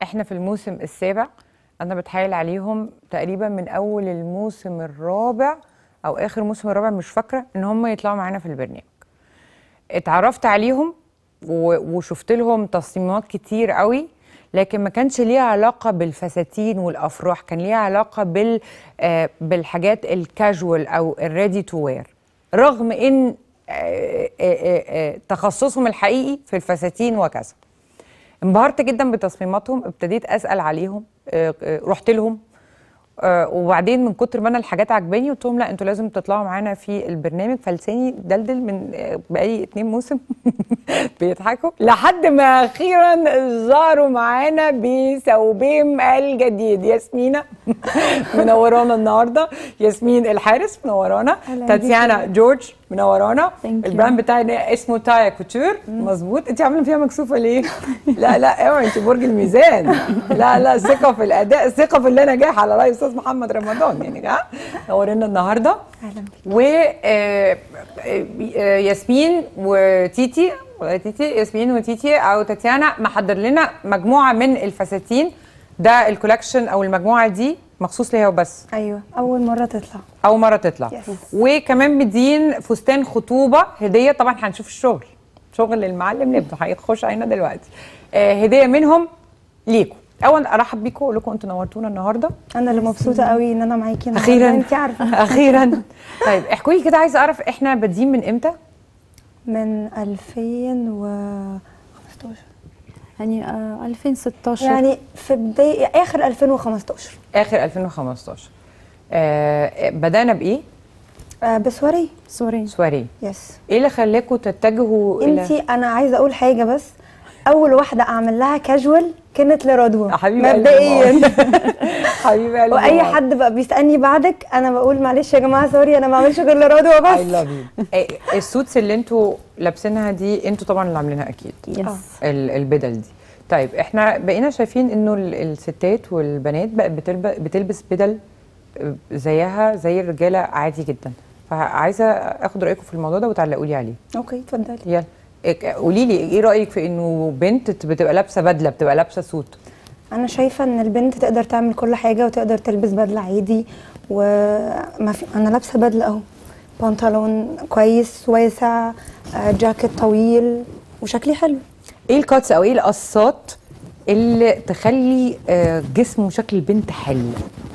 احنا في الموسم السابع انا بتحايل عليهم تقريبا من اول الموسم الرابع او اخر موسم الرابع مش فاكره ان هم يطلعوا معانا في البرنامج اتعرفت عليهم و- وشفت لهم تصميمات كتير قوي لكن ما كانش ليها علاقه بالفساتين والافراح كان ليها علاقه بال آه، بالحاجات الكاجوال او الريدي تو وير رغم ان آه، آه، آه، آه، تخصصهم الحقيقي في الفساتين وكذا انبهرت جدا بتصميماتهم ابتديت اسال عليهم آه، آه، رحت لهم آه، وبعدين من كتر ما انا الحاجات عجباني قلت لهم لا انتوا لازم تطلعوا معانا في البرنامج فلساني دلدل من آه، بقالي اتنين موسم بيضحكوا لحد ما اخيرا ظهروا معانا بثوبهم الجديد ياسمينة منورانا النهارده ياسمين الحارس منورانا أهلاً تاتيانا جورج منورانا Thank you. البراند بتاعنا اسمه تايا كوتور مظبوط انت عامله فيها مكسوفه ليه لا لا اوعي انت برج الميزان لا لا ثقه في الاداء ثقه في اللي نجاح على راي استاذ محمد رمضان يعني ها نورنا النهارده اهلا بيك و آه، آه، ياسمين وتيتي تيتي ياسمين وتيتي او تاتيانا محضر لنا مجموعه من الفساتين ده الكولكشن او المجموعه دي مخصوص ليها وبس ايوه اول مره تطلع اول مره تطلع Yes. وكمان مدين فستان خطوبه هديه طبعا هنشوف الشغل شغل المعلم نبدا هيخش علينا دلوقتي آه هديه منهم ليكم اول ارحب بيكم واقول لكم انتوا نورتونا النهارده انا اللي مبسوطه قوي ان انا معاكي النهاردة. اخيرا انت عارفه اخيرا طيب احكوا لي كده عايزه اعرف احنا بادئين من امتى من 2015 يعني آه 2016 يعني في بدايه اخر 2015 اخر 2015 آه بدانا بايه آه بسوري سوري سواري يس ايه اللي خلاكم تتجهوا انت انا عايزه اقول حاجه بس اول واحده اعمل لها كاجوال كانت لرضوى يا حبيبي قلبي مبدئيا ماما. حبيبي قلبي واي ماما. حد بقى بيسالني بعدك انا بقول معلش يا جماعه سوري انا ما بعملش غير لرضوى اي بس لاف يو السوتس اللي انتوا لابسينها دي انتوا طبعا اللي عاملينها اكيد يس آه. ال- البدل دي طيب احنا بقينا شايفين انه ال- الستات والبنات بقت بتلب- بتلبس بدل زيها زي الرجاله عادي جدا فعايزه اخد رايكم في الموضوع ده وتعلقوا لي عليه اوكي اتفضلي يلا إك- قولي لي ايه رايك في انه بنت بتبقى لابسه بدله بتبقى لابسه سوت انا شايفه ان البنت تقدر تعمل كل حاجه وتقدر تلبس بدله عادي وما في انا لابسه بدله اهو بنطلون كويس واسع آه، جاكيت طويل وشكلي حلو ايه الكاتس او ايه القصات اللي تخلي آه، جسم وشكل البنت حلو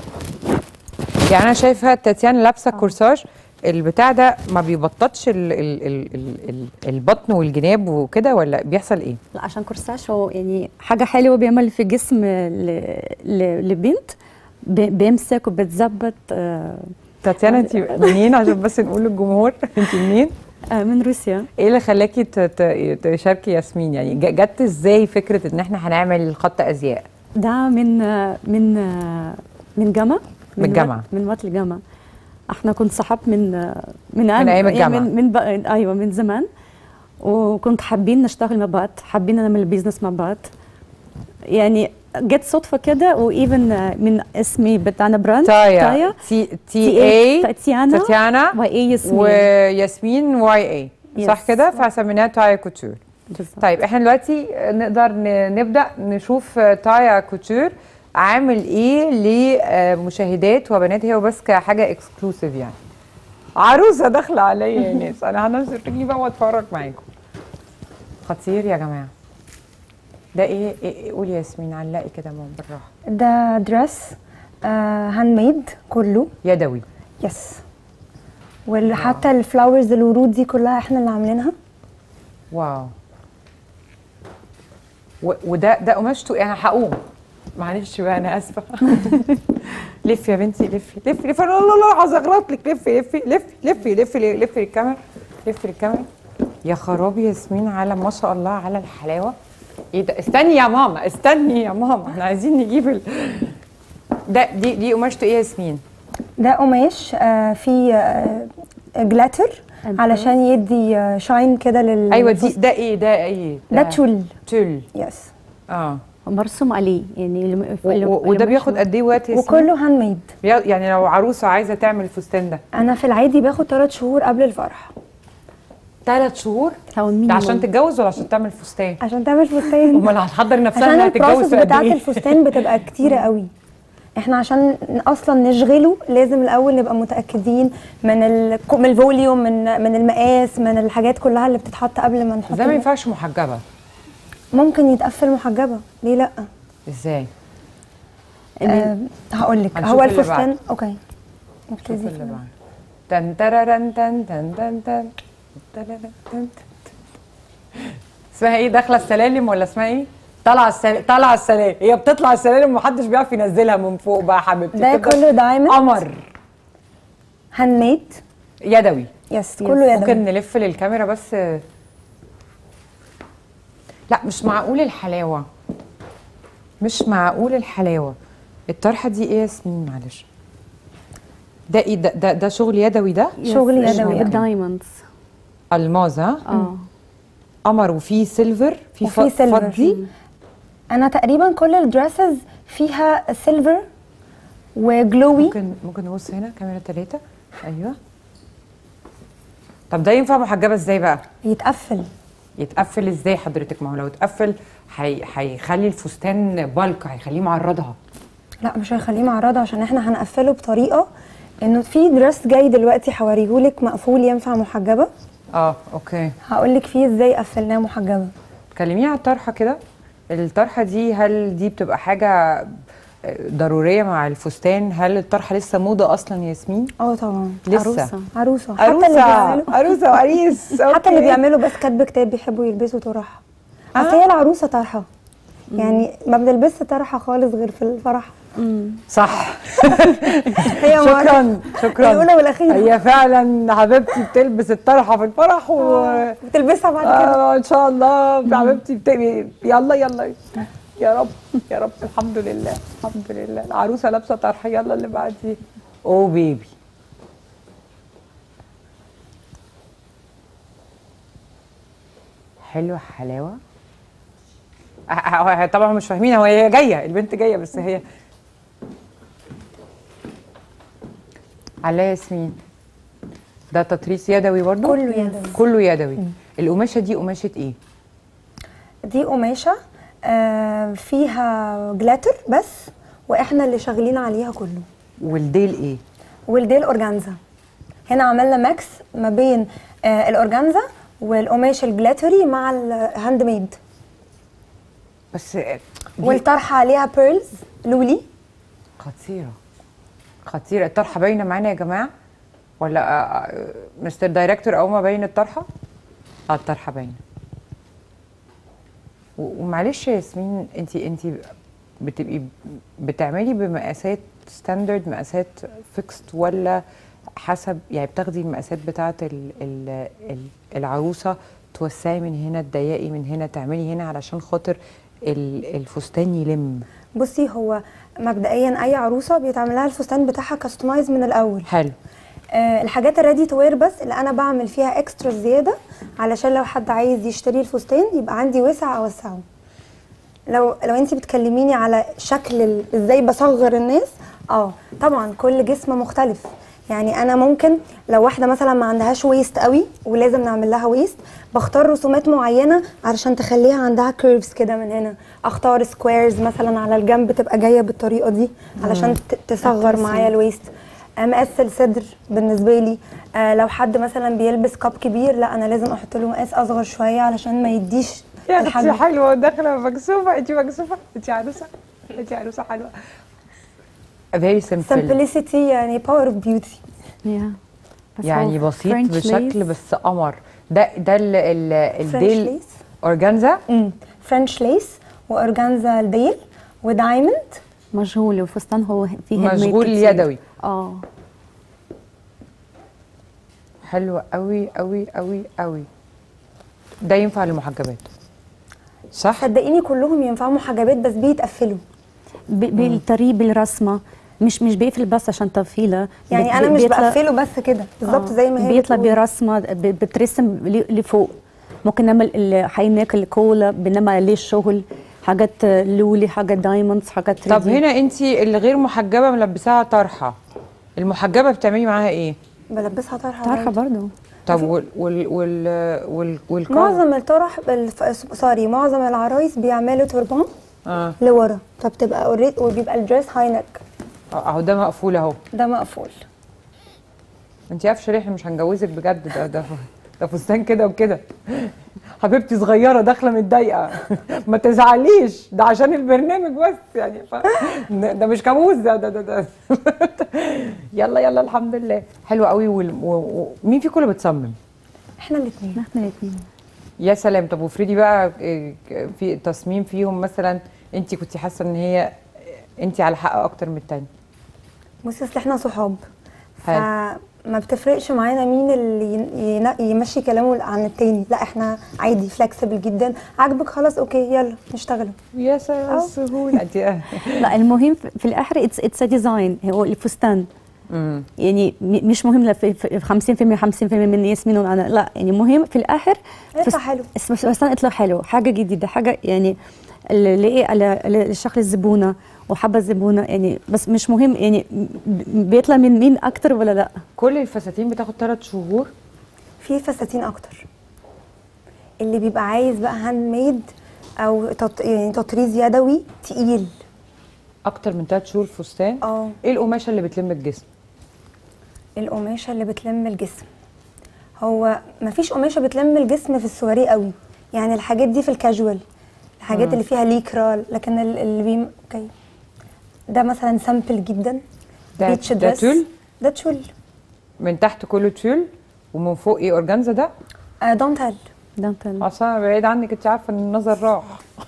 يعني انا شايفه تاتيانا لابسه كورساج البتاع ده ما بيبططش ال ال ال ال ال البطن والجناب وكده ولا بيحصل ايه لا عشان كورساج هو يعني حاجه حلوه بيعمل في جسم ل- ل- لبنت بي- بيمسك وبتظبط آه، تاتيانا انت منين عشان بس نقول للجمهور انت منين آه، من روسيا ايه اللي خلاكي ت- ت- تشاركي ياسمين يعني ج- جت ازاي فكره ان احنا هنعمل خط ازياء ده من آه، من آه، من جامعه من الجامعة. وقت- من وقت الجامعه احنا كنت صحاب من آه، من من أيام الجامعة. من, من بق- ايوه من زمان وكنت حابين نشتغل مع بعض حابين نعمل بيزنس مع بعض يعني جت صدفه كده وايفن من اسمي بتاعنا براند تايا تي تي اي تاتيانا تاتيانا واي ياسمين وياسمين واي اي صح Yes. كده فسميناها تايا كوتور بالظبط. طيب احنا دلوقتي نقدر ن- نبدا نشوف تايا كوتور عامل ايه لمشاهدات وبنات هي وبس كحاجه اكسكلوسيف يعني عروسه داخله عليا يا ناس انا هنزل رجلي بقى واتفرج معاكم خطير يا جماعه ده ايه, إيه إيه- قولي يا ياسمين علقي كده ماما بالراحه ده دريس هاند ميد كله يدوي يس وحتى الفلاورز الورود دي كلها احنا اللي عاملينها واو و- وده ده قماشته انا هقوم معلش بقى انا اسفه لفي يا بنتي لفي لفي لفي لا لا لا عايزه اغلط لك لفي لفي لفي لفي لفي لفي للكاميرا لفي للكاميرا يا خرابي ياسمين على ما شاء الله على الحلاوه ايه ده استني يا ماما استني يا ماما احنا عايزين نجيب ال... ده دي دي قماشته ايه يا ياسمين ده قماش آه، فيه آه، جلاتر And علشان يدي آه، شاين كده لل ايوه دي ده ايه ده ايه ده تول تول يس اه مرسوم عليه يعني اللي و- و- وده بياخد قد ايه وقت يا ياسمين؟ وكله هاند ميد بيا- يعني لو عروسه عايزه تعمل الفستان ده انا في العادي باخد ثلاث شهور قبل الفرح ثلاث شهور هو ده عشان مينيموم تتجوز ولا عشان تعمل فستان عشان تعمل فستان امال هتحضر نفسها عشان انها تتجوز البروسس في قد بتاعت ايه الفستان بتبقى كتيرة قوي احنا عشان اصلا نشغله لازم الاول نبقى متاكدين من ال- من الفوليوم من من المقاس من الحاجات كلها اللي بتتحط قبل ما نحط ازاي ما ينفعش محجبه ممكن يتقفل محجبه ليه لا ازاي أه هقول لك هنشوف هو اللي الفستان بعد. اوكي شوف نبتدي اللي فيه. بعد تن تررن تن تن تن تن تررن تن تن. اسمها ايه داخله السلالم ولا اسمها ايه طالعه السلالم طالعه السلالم هي بتطلع السلالم ومحدش بيعرف ينزلها من فوق بقى يا حبيبتي ده بتبقى كله دايموند قمر هاند ميد يدوي يس كله يدوي ممكن نلف للكاميرا بس لا مش معقول الحلاوه مش معقول الحلاوه الطرحه دي ايه يا ياسمين معلش ده ايه ده ده, ده شغل يدوي ده شغل Yes, يدوي. بالدايموندز الماظ ها اه قمر وفيه سيلفر في وفيه سيلفر. فضي انا تقريبا كل الدريسز فيها سيلفر وجلوي ممكن ممكن نبص هنا كاميرا ثلاثة ايوه طب ده ينفع محجبه ازاي بقى يتقفل يتقفل ازاي حضرتك ما هو لو اتقفل هي- هيخلي الفستان بالك هيخليه معرضها لا مش هيخليه معرضة عشان احنا هنقفله بطريقة انه في دريس جاي دلوقتي هوريهولك مقفول ينفع محجبة اه اوكي هقولك فيه ازاي قفلناه محجبة كلميني على الطرحه كده الطرحه دي هل دي بتبقى حاجه ضروريه مع الفستان هل الطرحه لسه موضه اصلا يا ياسمين اه طبعا لسه عروسة. عروسة حتى اللي بيعملوا عروسه وعريس حتى اللي أوكي. بيعملوا بس كاتب كتاب بيحبوا يلبسوا طرح اصل آه. هي العروسة طرحة يعني ما بنلبسش طرحة خالص غير في الفرح صح هي مرة- شكرا شكرا الأولى والأخيرة. هي فعلا حبيبتي بتلبس الطرحه في الفرح و بتلبسها بعد كده آه ان شاء الله حبيبتي بت... يلا يلا يا رب يا رب الحمد لله الحمد لله العروسه لابسه طرحه يلا اللي بعديه او بيبي حلوه حلاوه آه، آه، آه، طبعا مش فاهمين هو هي جايه البنت جايه بس هي على ياسمين ده تطريز يدوي برضه كله يدوي. كله يدوي القماشه دي قماشه ايه دي قماشة آه، فيها جلاتر بس واحنا اللي شغالين عليها كله والديل ايه والديل اورجانزا هنا عملنا ماكس ما بين آه الاورجانزا والقماش الجلاتري مع الهاند ميد بس دي والطرحه عليها بيرلز لولي خطيره خطيره الطرحه باينه معانا يا جماعه ولا آه، آه، مستر دايركتور اول ما باين الطرحه اه الطرحه باينه و- ومعلش يا ياسمين انت انت بتبقي بتعملي بمقاسات ستاندرد مقاسات فيكست ولا حسب يعني بتاخدي المقاسات بتاعه ال ال ال العروسه توسعي من هنا تضيقي من هنا تعملي هنا علشان خاطر ال- الفستان يلم بصي هو مبدئيا اي عروسه بيتعمل لها الفستان بتاعها كاستمايز من الاول حلو آه الحاجات الريدي تو وير بس اللي انا بعمل فيها اكسترا زياده علشان لو حد عايز يشتري الفستان يبقى عندي وسع اوسعه لو لو انت بتكلميني على شكل ال- ازاي بصغر الناس اه طبعا كل جسم مختلف يعني انا ممكن لو واحده مثلا ما عندهاش ويست قوي ولازم نعمل لها ويست بختار رسومات معينه علشان تخليها عندها كيرفز كده من هنا اختار سكويرز مثلا على الجنب تبقى جايه بالطريقه دي علشان ت- تصغر معايا الويست آه، مقاس الصدر بالنسبه لي آه لو حد مثلا بيلبس كاب كبير لا انا لازم احط له مقاس اصغر شويه علشان ما يديش يا اختي الحجم حلوه وداخله مكسوفه انت مكسوفه انت عروسه انت عروسه حلوه فيري سمبل simplicity يعني باور اوف بيوتي yeah. بس يعني هو بسيط French بشكل lace. بس قمر ده ده ال ال الديل ليس اورجانزا فرنش ليس واورجانزا الديل ودايموند مجهول وفستان هو فيه handmade مشغول كتير. يدوي اه حلو قوي قوي قوي قوي ده ينفع للمحجبات صح صدقيني كلهم ينفعوا محجبات بس بيتقفلوا ب- بالطريق بالرسمه مش مش بيقفل بس عشان تفصيله يعني بت- انا مش بيطلع- بقفله بس كده بالظبط آه، زي ما هي بيطلع بتقول. برسمه ب- بترسم ل- لفوق ممكن نعمل ال- هناك الكولا بنعمل عليه الشغل حاجات لولي حاجات دايموندز حاجات طب 3D. هنا انت اللي غير محجبه ملبساها طرحه المحجبه بتعملي معاها ايه بلبسها طرحه طرحه برضه. برضه طب وال وال وال وال والكار معظم الطرح الف... سوري معظم العرايس بيعملوا تربان اه لورا فبتبقى اوريدي وبيبقى الدريس هاي نك اهو ده مقفول اهو ده مقفول انت عارفه شريح احنا مش هنجوزك بجد ده ده ده فستان كده وكده حبيبتي صغيره داخله متضايقه ما تزعليش ده عشان البرنامج بس يعني ف... ده مش كابوس ده ده ده, ده. يلا يلا الحمد لله حلو قوي وال... و... و... مين فيكم اللي بتصمم احنا الاثنين احنا الاثنين يا سلام طب وفريدي بقى إيه، في تصميم فيهم مثلا انت كنت حاسه ان هي انت على حق اكتر من التاني بصي اصل احنا صحاب حلو. فما بتفرقش معانا مين اللي ين- ين- يمشي كلامه عن التاني لا احنا عادي فلكسبل جدا عاجبك خلاص اوكي يلا نشتغلوا يا سلام أو. السهوله انت لا المهم في في الاخر اتس اتس ديزاين هو الفستان امم يعني م- مش مهم لا في في 50% 50% من ياسمين وانا لا يعني مهم في الاخر يطلع فس- حلو. الس- الفستان يطلع حلو حاجه جديده حاجه يعني اللي لاقي على على الشغل الزبونه وحابه الزبونه يعني بس مش مهم يعني ب- بيطلع من مين اكتر ولا لا كل الفساتين بتاخد ثلاث شهور في فساتين اكتر اللي بيبقى عايز بقى هاند ميد او تط... يعني تطريز يدوي تقيل اكتر من ثلاث شهور فستان اه ايه القماشه اللي بتلم الجسم القماشه اللي بتلم الجسم هو مفيش قماشه بتلم الجسم في السواري قوي يعني الحاجات دي في الكاجوال الحاجات اللي فيها ليكرا لكن ال- اللي بي اوكي ده مثلا سامبل جدا ده- بيتش ده دريس. تول؟ ده تول من تحت كله تيول ومن فوق ايه اورجانزا ده آه دانتال دانتال اصل انا بعيد عنك انت عارفه ان النظر راح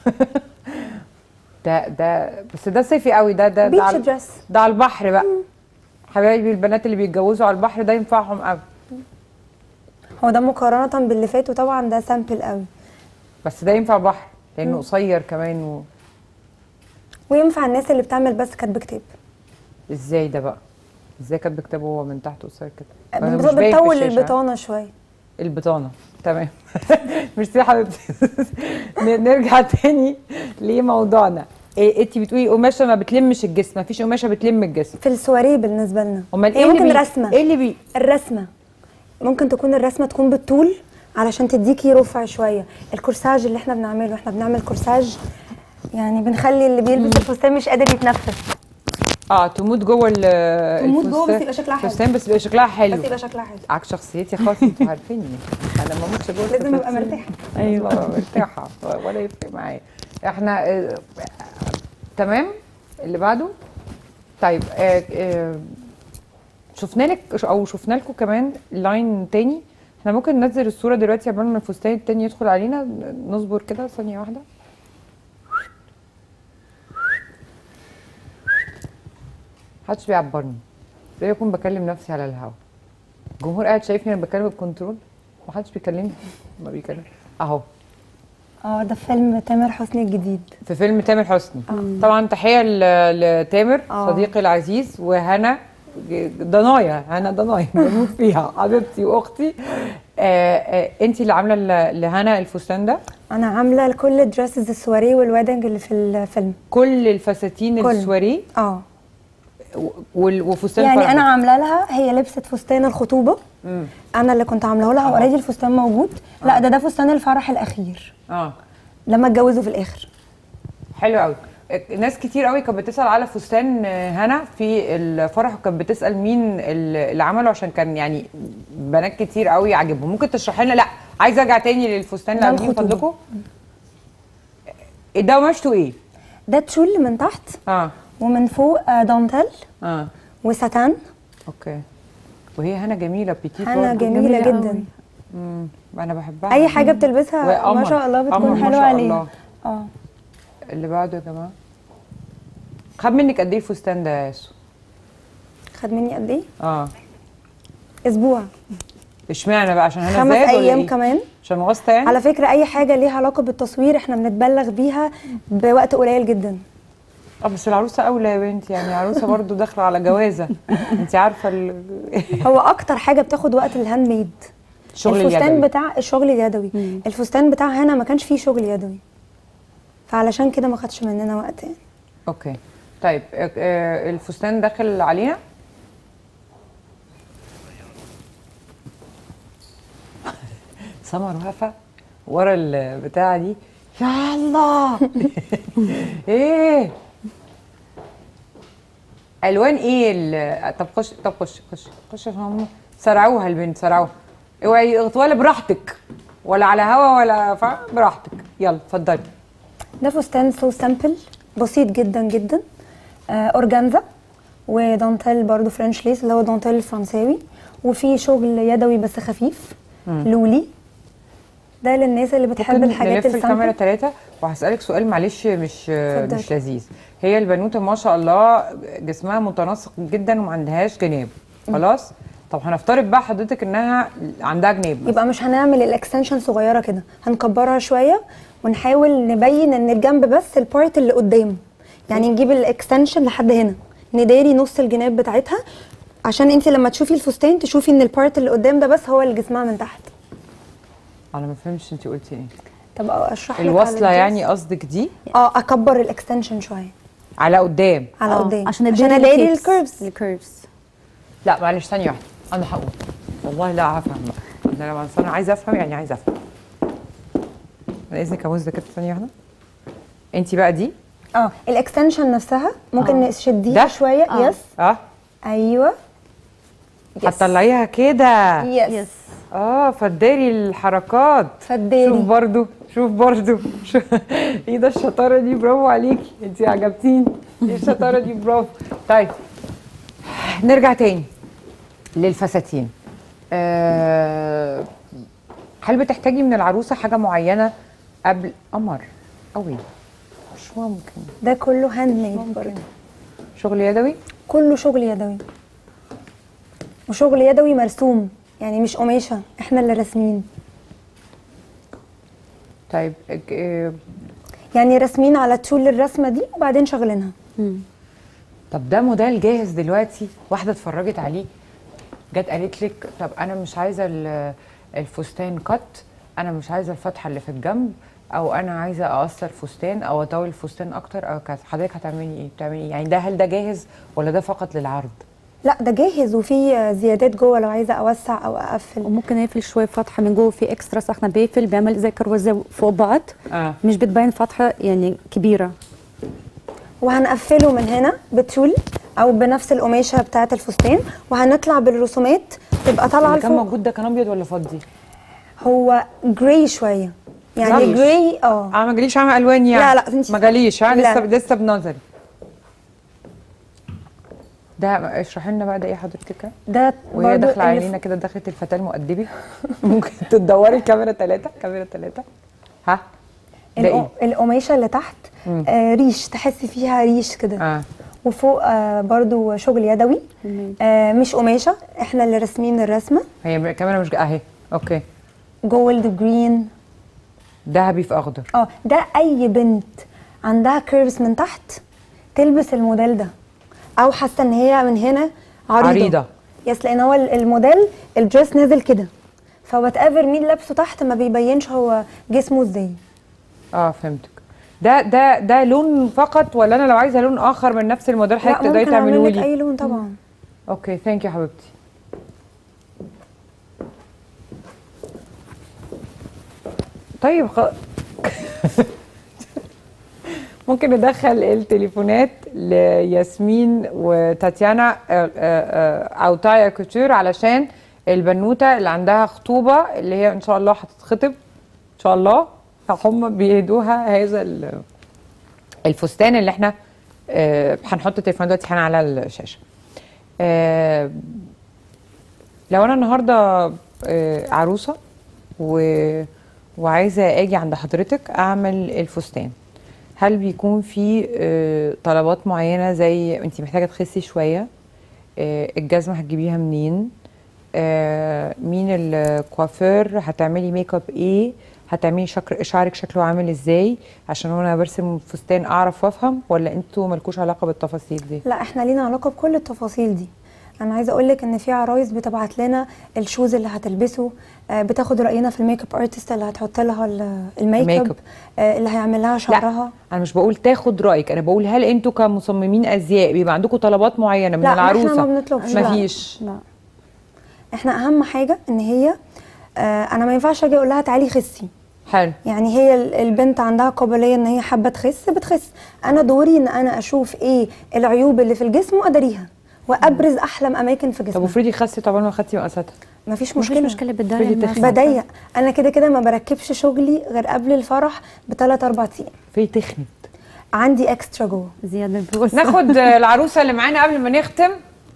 ده ده بس ده صيفي قوي ده ده ده بيتش على, دريس ده على البحر بقى حبايبي البنات اللي بيتجوزوا على البحر ده ينفعهم قوي هو ده مقارنه باللي فات وطبعا ده سامبل قوي بس ده ينفع بحر لانه قصير كمان و... وينفع الناس اللي بتعمل بس كاتب كتاب ازاي ده بقى ازاي كان بكتابه هو من تحت قصير كده ما هو بت- مش باين في بتطول الشاشة. البطانه شويه البطانه تمام ميرسي يا حبيبتي ن- نرجع تاني لموضوعنا إيه انت بتقولي قماشه ما بتلمش الجسم ما فيش قماشه بتلم الجسم في السواريه بالنسبه لنا امال هي ايه ممكن اللي بي... رسمه ايه اللي بي الرسمه ممكن تكون الرسمه تكون بالطول علشان تديكي رفع شويه الكورساج اللي احنا بنعمله احنا بنعمل كورساج يعني بنخلي اللي بيلبس الفستان مش قادر يتنفس اه تموت جوه ال تموت جوه بس الفستان- يبقى شكلها حلو. الفستان بس يبقى شكلها حلو بس يبقى شكلها حلو عكس شخصيتي خالص انتوا عارفيني انا ما اموتش جوه لازم ابقى الفستان. مرتاحه ايوه مرتاحه ولا يفرق معايا احنا آه، تمام اللي بعده طيب آه، آه، شفنا لك او شفنا لكم كمان لاين تاني احنا ممكن ننزل الصوره دلوقتي قبل ما الفستان التاني يدخل علينا نصبر كده ثانيه واحده محدش بيعبرني زي يكون بكلم نفسي على الهوا الجمهور قاعد شايفني انا بكلم الكنترول محدش بيكلمني ما بيكلم اهو اه ده فيلم تامر حسني الجديد في فيلم تامر حسني طبعا تحيه ل- لتامر آه. صديقي العزيز وهنا ضنايا هنا ضنايا بموت فيها حبيبتي واختي آه آه انت اللي عامله ل- لهنا الفستان ده انا عامله لكل الدريسز السواريه والويدنج اللي في الفيلم كل الفساتين كل. السواريه اه و- وال- وفستان يعني الفرح انا ده. عامله لها هي لبست فستان الخطوبه مم. انا اللي كنت عاملاه لها اوريدي الفستان موجود لا ده ده فستان الفرح الاخير اه لما اتجوزوا في الاخر حلو قوي ناس كتير قوي كانت بتسال على فستان هنا في الفرح وكانت بتسال مين اللي عمله عشان كان يعني بنات كتير قوي عاجبهم ممكن تشرحي لنا لا عايزه ارجع تاني للفستان اللي ده قبليه من الخطوبة. فضلكم ده قماشته ايه ده تشول من تحت اه ومن فوق آه، دانتيل اه وساتان اوكي وهي هنا جميله بيتيت هنا برضه. جميله جميلة جدا قوي. مم. انا بحبها اي حاجه بتلبسها ما وقمر. شاء الله قمر بتكون ما حلوه شاء عليها الله. اه اللي بعده يا جماعه خد منك قد ايه الفستان ده يا ياسو خد مني قد ايه اه اسبوع اشمعنى بقى عشان هنا خمس زاد ولا ايام إيه؟ كمان عشان واسطه يعني على فكره اي حاجه ليها علاقه بالتصوير احنا بنتبلغ بيها بوقت قليل جدا اه بس العروسه اولى يا بنتي يعني عروسه برضو داخله على جوازه انت عارفه ال- هو اكتر حاجه بتاخد وقت الهاند ميد الشغل الفستان اليدوي بتاع الشغل اليدوي الفستان بتاع هنا ما كانش فيه شغل يدوي فعلشان كده ما خدش مننا وقت يعني اوكي طيب آه، آه، الفستان داخل علينا سمر واقفه ورا البتاعه دي يا الله ايه الوان ايه ال- طب خش طب خش خش خش عشان هم سرعوها البنت سرعوها اوعي ولا براحتك ولا على هوا ولا ف... براحتك يلا اتفضلي ده فستان سو سامبل بسيط جدا جدا آه اورجانزا ودانتيل برضو فرنش ليس اللي هو دانتيل الفرنساوي وفي شغل يدوي بس خفيف لولي ده للناس اللي بتحب ممكن الحاجات نلف الكاميرا السامبل ثلاثة وهسألك سؤال معلش مش اتفضلي. مش لذيذ هي البنوتة ما شاء الله جسمها متناسق جدا وما عندهاش جناب خلاص طب هنفترض بقى حضرتك انها عندها جناب مثلا. يبقى مش هنعمل الاكستنشن صغيره كده هنكبرها شويه ونحاول نبين ان الجنب بس البارت اللي قدام يعني نجيب الاكستنشن لحد هنا نداري نص الجناب بتاعتها عشان انت لما تشوفي الفستان تشوفي ان البارت اللي قدام ده بس هو اللي جسمها من تحت انا ما فهمتش انت قلتي ايه طب اشرح لك على الوصلة الدرس. يعني قصدك دي اه اكبر الاكستنشن شويه على قدام على آه، قدام عشان عشان اداري اداري الكيرفز. الكيرفز الكيرفز لا معلش ثانية واحدة انا هقول والله لا هفهم بقى انا لما انا عايزة افهم يعني عايزة افهم انا اذنك يا موزة كده ثانية واحدة انت بقى دي اه الاكستنشن نفسها ممكن ده؟ نشديها شويه آه. يس اه ايوه يس. هتطلعيها كده يس يس اه فتداري الحركات فداري. شوف برضو شوف برضو شو- ايه ده الشطاره دي برافو عليكي انت عجبتيني ايه الشطاره دي برافو طيب نرجع تاني للفساتين آه هل بتحتاجي من العروسه حاجه معينه قبل قمر قوي مش ممكن ده كله هاند ميد ممكن برضه شغل يدوي كله شغل يدوي وشغل يدوي مرسوم يعني مش قماشه احنا اللي راسمين طيب آه، يعني راسمين على طول الرسمه دي وبعدين شغلينها طب ده موديل جاهز دلوقتي واحده اتفرجت عليه جت قالت لك طب انا مش عايزه ال- الفستان كت انا مش عايزه الفتحه اللي في الجنب او انا عايزه اقصر فستان او اطول الفستان اكتر او كذا حضرتك هتعملي ايه بتعملي ايه يعني ده هل ده جاهز ولا ده فقط للعرض لا ده جاهز وفي زيادات جوه لو عايزه اوسع او اقفل وممكن يقفل شويه فتحه من جوه في اكسترا احنا بيقفل بيعمل زي كروزه فوق بعض اه مش بتبين فتحه يعني كبيره وهنقفله من هنا بتول او بنفس القماشه بتاعه الفستان وهنطلع بالرسومات تبقى طالعه اللي كان لفوق موجود ده كان ابيض ولا فضي هو جراي شويه يعني جرايش. جراي اه اه ما جاليش عامل الوان يعني لا، لا، انت- ما جاليش ها لا. لسه لسه بنظري ده اشرحي لنا بقى ده ايه حضرتك ده وهي برضو داخله اللي علينا كده دخلت الفتاه المؤدبي ممكن تدوري الكاميرا ثلاثه كاميرا ثلاثه ها ده ايه الق- القماشه اللي تحت آه ريش تحسي فيها ريش كده اه وفوق آه برضو شغل يدوي آه مش قماشه احنا اللي راسمين الرسمه هي الكاميرا مش جا- اهي اوكي جولد جرين ذهبي في اخضر اه ده اي بنت عندها كيرفز من تحت تلبس الموديل ده او حاسه ان هي من هنا عريضه عريضة. يس لان هو ال- الموديل الدريس نازل كده فوات ايفر مين لابسه تحت ما بيبينش هو جسمه ازاي اه فهمتك ده ده ده لون فقط ولا انا لو عايزه لون اخر من نفس الموديل لا حضرتك تقدري ممكن اعمل تعملوا لك لي اي لون طبعا اوكي ثانك يو حبيبتي طيب خ... ممكن ندخل التليفونات لياسمين وتاتيانا آه، آه، آه، او تايا كوتور علشان البنوته اللي عندها خطوبه اللي هي ان شاء الله هتتخطب ان شاء الله هم بيهدوها هذا ال- الفستان اللي احنا آه، هنحط التليفون دلوقتي حالا على الشاشه آه، لو انا النهارده آه، عروسه و... وعايزه اجي عند حضرتك اعمل الفستان هل بيكون في آه، طلبات معينه زي انت محتاجه تخسي شويه آه، الجزمه هتجيبيها منين آه، مين الكوافير هتعملي ميك اب ايه هتعملي شكر شعرك شكله عامل ازاي عشان وانا برسم فستان اعرف وافهم ولا انتوا مالكوش علاقه بالتفاصيل دي لا احنا لينا علاقه بكل التفاصيل دي انا عايزه اقول لك ان في عرايس بتبعت لنا الشوز اللي هتلبسه آه، بتاخد راينا في الميك اب ارتست اللي هتحط لها ال- الميك الميك اب اب. آه، اللي هيعمل لها شعرها انا مش بقول تاخد رايك انا بقول هل انتوا كمصممين ازياء بيبقى عندكم طلبات معينه من لا، ما احنا العروسه ما بنطلبش، لا. مفيش لا احنا اهم حاجه ان هي آه انا ما ينفعش اجي اقول لها تعالي خسي حلو يعني هي ال- البنت عندها قابليه ان هي حابه تخس بتخس انا دوري ان انا اشوف ايه العيوب اللي في الجسم واداريها وابرز احلى اماكن في طب جسمها وافرضي خسي طبعا ما خدتي مقاساتها مفيش مفيش مشكله مشكله بدي بالدايره تخني. بضيق انا كده كده ما بركبش شغلي غير قبل الفرح بثلاث اربع ايام في تخنت عندي اكسترا جوه زياده بوسه ناخد العروسه اللي معانا قبل ما نختم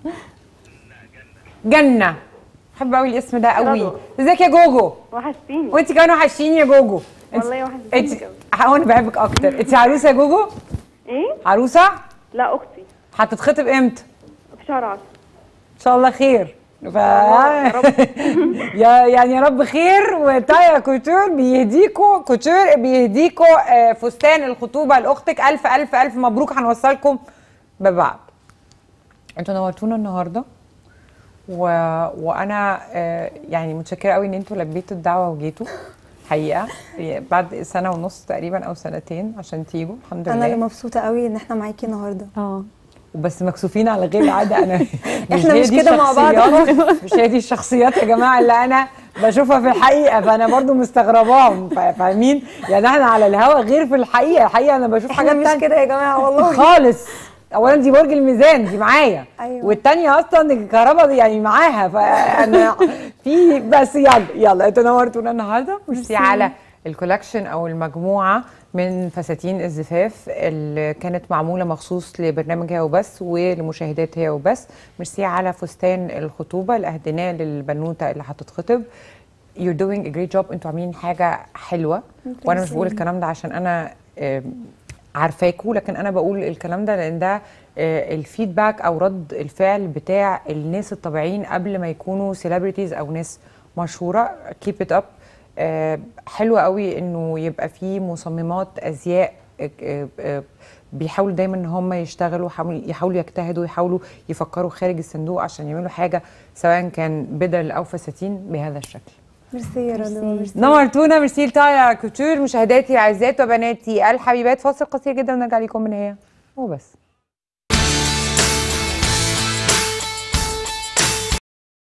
جنه بحب قوي الاسم ده قوي رضوى. ازيك يا جوجو وحشتيني وانت كمان وحشتيني يا جوجو انت والله وحشتيني انت كمان. هو انا بحبك اكتر انت عروسه يا جوجو ايه عروسه لا اختي هتتخطب امتى في شهر 10 ان شاء الله خير ف... يا رب. يا يعني يا رب خير وتايا كوتور بيهديكوا كوتور بيهديكوا آه، فستان الخطوبه لاختك الف الف الف مبروك هنوصلكم ببعض انتوا نورتونا النهارده و... وانا آه، يعني متشكره قوي ان انتوا لبيتوا الدعوه وجيتوا حقيقه بعد سنه ونص تقريبا او سنتين عشان تيجوا الحمد انا اللي لله مبسوطه قوي ان احنا معاكي النهارده اه وبس مكسوفين على غير العاده انا إحنا هي مش دي كده مع بعض الشخصيات- مش هي دي الشخصيات يا جماعه اللي انا بشوفها في الحقيقه فانا برضو مستغرباهم فا- فاهمين يعني احنا على الهوا غير في الحقيقه الحقيقه انا بشوف احنا حاجات مش تانية كده يا جماعه والله خالص اولا دي برج الميزان دي معايا أيوة. والتانية اصلا الكهرباء دي يعني معاها فانا في بس يلا يلا انتوا نورتونا النهارده ميرسي على الكولكشن او المجموعه من فساتين الزفاف اللي كانت معموله مخصوص لبرنامج هي وبس ولمشاهدات هي وبس ميرسي على فستان الخطوبه اللي اهديناه للبنوته اللي هتتخطب you're doing a great job انتوا عاملين حاجه حلوه وانا مش بقول الكلام ده عشان انا آم، عارفاكوا لكن انا بقول الكلام ده لان ده آه، الفيدباك او رد الفعل بتاع الناس الطبيعيين قبل ما يكونوا سيلبرتيز او ناس مشهوره كيب ات اب حلو قوي انه يبقى في مصممات ازياء آه، آه، آه، بيحاولوا دايما ان هم يشتغلوا يحاولوا يحاولوا يجتهدوا يحاولوا يفكروا خارج الصندوق عشان يعملوا حاجه سواء كان بدل او فساتين بهذا الشكل ميرسي يا رضوى ميرسي نورتونا ميرسي لتايا كوتور مشاهداتي اعزائي وبناتي الحبيبات فاصل قصير جدا ونرجع لكم من هي وبس